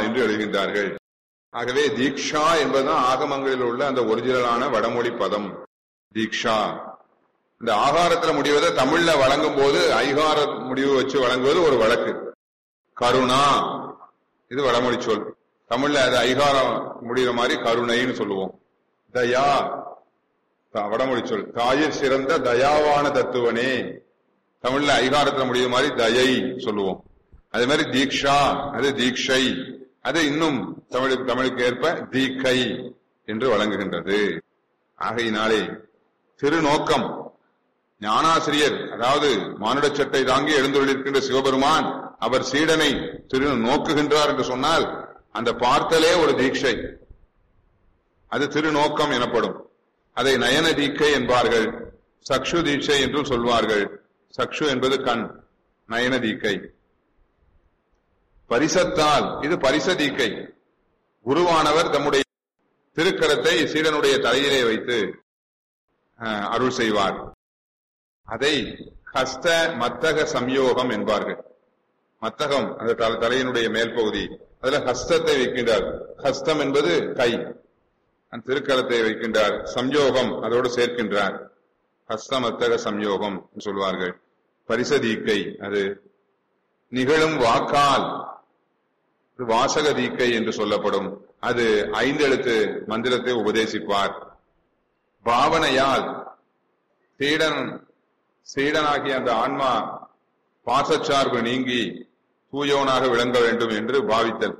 என்று எழுதுகின்றார்கள் ஆகவே தீக்ஷா என்பதுதான் ஆகமங்களில் உள்ள அந்த ஒரிஜினலான வடமொழி பதம் தீக்ஷா இந்த ஆகாரத்துல முடிவதை தமிழ்ல வழங்கும் போது ஐகார முடிவு வச்சு வழங்குவது ஒரு வழக்கு கருணா இது வடமொழி சொல் தமிழ்ல அது ஐகாரம் முடிகிற மாதிரி கருணைன்னு சொல்லுவோம் தயா த- வடமொழி சொல் தாயிற் சிறந்த தயாவான தத்துவனே தமிழ்ல ஐகாரத்துல முடிகிற மாதிரி தயை சொல்லுவோம் அதே மாதிரி தீக்ஷா அது தீக்ஷை அது இன்னும் தமிழுக்கு தமிழுக்கு ஏற்ப தீக்கை என்று வழங்குகின்றது ஆகையினாலே திருநோக்கம் ஞானாசிரியர் அதாவது மானுட சட்டை தாங்கி எழுந்துள்ளிருக்கின்ற சிவபெருமான் அவர் சீடனை திரு நோக்குகின்றார் என்று சொன்னால் அந்த பார்த்தலே ஒரு தீட்சை அது திருநோக்கம் எனப்படும் அதை நயன தீக்கை என்பார்கள் சக்ஷு தீட்சை என்றும் சொல்வார்கள் சக்ஷு என்பது கண் நயன தீக்கை பரிசத்தால் இது பரிச தீக்கை குருவானவர் தம்முடைய திருக்கரத்தை சீடனுடைய தலையிலே வைத்து அஹ், அருள் செய்வார் அதை ஹஸ்த மத்தக சம்யோகம் என்பார்கள் மத்தகம் அந்த தல- தலையினுடைய மேல் பகுதி அதுல ஹஸ்தத்தை வைக்கின்றார் ஹஸ்தம் என்பது கை அந்த திருக்கரத்தை வைக்கின்றார் சம்யோகம் அதோடு சேர்க்கின்றார் ஹஸ்த மத்தக சம்யோகம் என்று சொல்வார்கள் பரிசதீக்கை அது நிகழும் வாக்கால் இது வாசக தீக்கை என்று சொல்லப்படும் அது ஐந்தெழுத்து மந்திரத்தை உபதேசிப்பார் பாவனையால் சீடன் சீடனாகிய அந்த ஆன்மா பாசச்சார்பு நீங்கி தூயோனாக விளங்க வேண்டும் என்று பாவித்தல்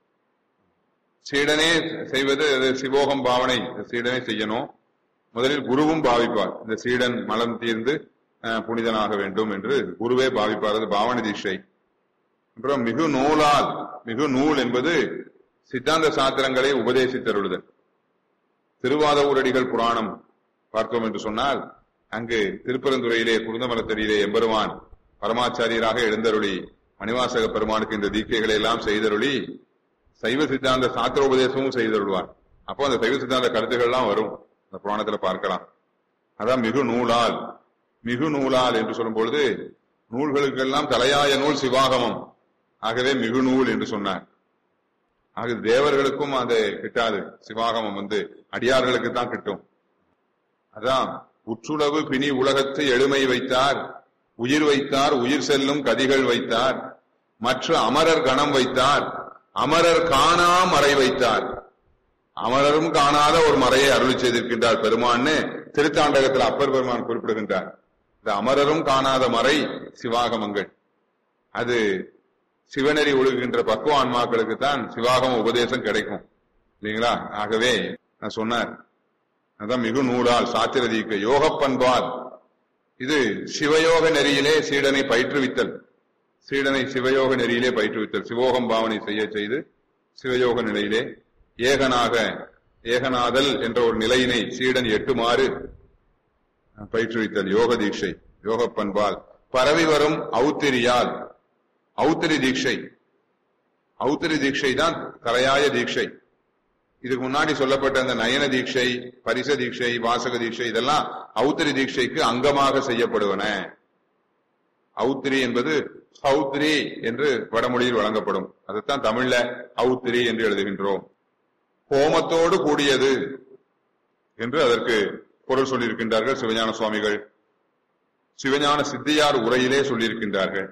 சீடனே செய்வது அது சிவோகம் பாவனை சீடனே செய்யணும் முதலில் குருவும் பாவிப்பார் இந்த சீடன் மலம் தீர்ந்து அஹ், புனிதனாக வேண்டும் என்று குருவே பாவிப்பார் அது பாவனை தீட்சை அப்புறம் மிகு நூலால் மிகு நூல் என்பது சித்தாந்த சாத்திரங்களை உபதேசித்தருளுதல் திருவாத ஊரடிகள் புராணம் பார்த்தோம் என்று சொன்னால் அங்கு திருப்பரந்துறையிலே குருந்தமலத்தடியிலே எம்பெருமான் பரமாச்சாரியராக எழுந்தருளி மணிவாசக பெருமானுக்கு இந்த தீக்கைகளை எல்லாம் செய்தருளி சைவ சித்தாந்த சாத்திரோபதேசமும் செய்தருள்வார் அப்போ அந்த சைவ சித்தாந்த கருத்துக்கள் எல்லாம் வரும் அந்த புராணத்துல பார்க்கலாம் அதான் மிகு நூலால் மிகு நூலால் என்று சொல்லும் பொழுது நூல்களுக்கெல்லாம் தலையாய நூல் சிவாகமம் ஆகவே மிகு நூல் என்று சொன்னார் ஆக தேவர்களுக்கும் அது கிட்டாது சிவாகமம் வந்து அடியார்களுக்கு தான் கிட்டும் அதான் உற்றுளவு பிணி உலகத்து எளிமை வைத்தார் உயிர் வைத்தார் உயிர் செல்லும் கதிகள் வைத்தார் மற்ற அமரர் கணம் வைத்தார் அமரர் காணா மறை வைத்தார் அமரரும் காணாத ஒரு மறையை அருளி செய்திருக்கின்றார் பெருமான்னு திருத்தாண்டகத்தில் அப்பர் பெருமான் குறிப்பிடுகின்றார் இந்த அமரரும் காணாத மறை சிவாகமங்கள் அது சிவநெறி ஒழுகுகின்ற பக்குவ ஆன்மாக்களுக்கு தான் சிவாகம உபதேசம் கிடைக்கும் இல்லைங்களா ஆகவே நான் சொன்னார் அதான் மிகு நூலால் சாத்திரதீக்க யோக பண்பால் இது சிவயோக நெறியிலே சீடனை பயிற்றுவித்தல் சீடனை சிவயோக நெறியிலே பயிற்றுவித்தல் சிவோகம் பாவனை செய்ய செய்து சிவயோக நிலையிலே ஏகனாக ஏகநாதல் என்ற ஒரு நிலையினை சீடன் எட்டுமாறு பயிற்றுவித்தல் யோக தீட்சை யோக பண்பால் பரவி வரும் ஔத்திரியால் ஔத்திரி தீட்சை ஔத்திரி தீட்சை தான் தலையாய தீட்சை இதுக்கு முன்னாடி சொல்லப்பட்ட அந்த நயன தீட்சை பரிச தீட்சை வாசக தீட்சை இதெல்லாம் ஔத்திரி தீட்சைக்கு அங்கமாக செய்யப்படுவன ஔத்திரி என்பது ஹௌத்ரி என்று வடமொழியில் வழங்கப்படும் அதைத்தான் தமிழ்ல ஔத்திரி என்று எழுதுகின்றோம் ஹோமத்தோடு கூடியது என்று அதற்கு பொருள் சொல்லியிருக்கின்றார்கள் சிவஞான சுவாமிகள் சிவஞான சித்தியார் உரையிலே சொல்லியிருக்கின்றார்கள்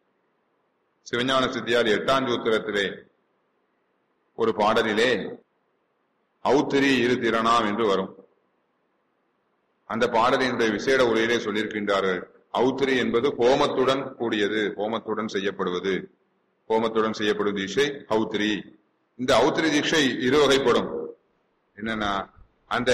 சிவஞான சித்தியார் எட்டாம் சூத்திரத்திலே ஒரு பாடலிலே ஔத்திரி இரு திறனாம் என்று வரும் அந்த பாடலினுடைய விசேட உரையிலே சொல்லியிருக்கின்றார்கள் ஔத்திரி என்பது ஹோமத்துடன் கூடியது ஹோமத்துடன் செய்யப்படுவது ஹோமத்துடன் செய்யப்படும் தீட்சை ஔத்திரி இந்த ஔத்திரி தீட்சை இரு வகைப்படும் என்னன்னா அந்த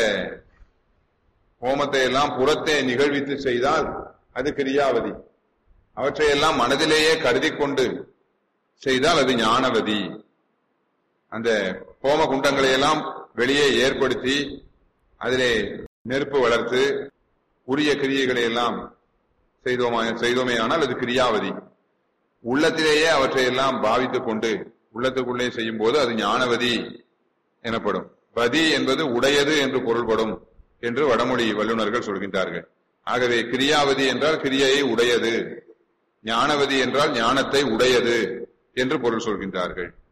ஹோமத்தை எல்லாம் புறத்தே நிகழ்வித்து செய்தால் அது கிரியாவதி அவற்றையெல்லாம் மனதிலேயே கருதி கொண்டு செய்தால் அது ஞானவதி அந்த ஹோம குண்டங்களை எல்லாம் வெளியே ஏற்படுத்தி அதிலே நெருப்பு வளர்த்து உரிய கிரியைகளை எல்லாம் செய்தோமா செய்தோமே ஆனால் அது கிரியாவதி உள்ளத்திலேயே அவற்றை எல்லாம் பாவித்துக் கொண்டு உள்ளத்துக்குள்ளே செய்யும் போது அது ஞானவதி எனப்படும் பதி என்பது உடையது என்று பொருள்படும் என்று வடமொழி வல்லுநர்கள் சொல்கின்றார்கள் ஆகவே கிரியாவதி என்றால் கிரியையை உடையது ஞானவதி என்றால் ஞானத்தை உடையது என்று பொருள் சொல்கின்றார்கள்